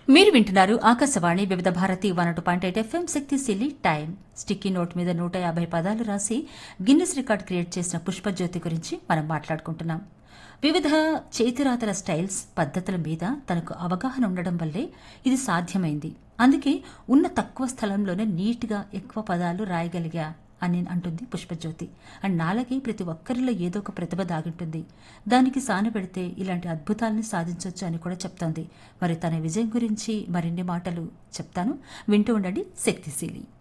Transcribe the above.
మీరు వింటున్నారు Akashvani Vividh Bharati one two point eight FM శక్తిశీలి టైం స్టిక్కీ నోట్ మీద నూట యాభై పదాలు రాసి గిన్నిస్ రికార్డ్ క్రియేట్ చేసిన పుష్పజ్యోతి గురించి మనం మాట్లాడుకుంటున్నాం వివిధ చేతిరాతల స్టైల్స్ పద్ధతుల మీద తనకు అవగాహన ఉండడం వల్లే ఇది సాధ్యమైంది అందుకే ఉన్న తక్కువ స్థలంలోనే నీట్గా ఎక్కువ పదాలు రాయగలిగా అని అంటుంది పుష్పజ్యోతి అండ్ నాలకి ప్రతి ఒక్కరిలో ఏదో ఒక ప్రతిభ దాగింటుంది దానికి సానబెడితే ఇలాంటి అద్భుతాల్ని సాధించవచ్చు అని కూడా చెప్తోంది మరి తన విజయం గురించి మరిన్ని మాటలు చెప్తాను వింటూ ఉండండి శక్తిశీలి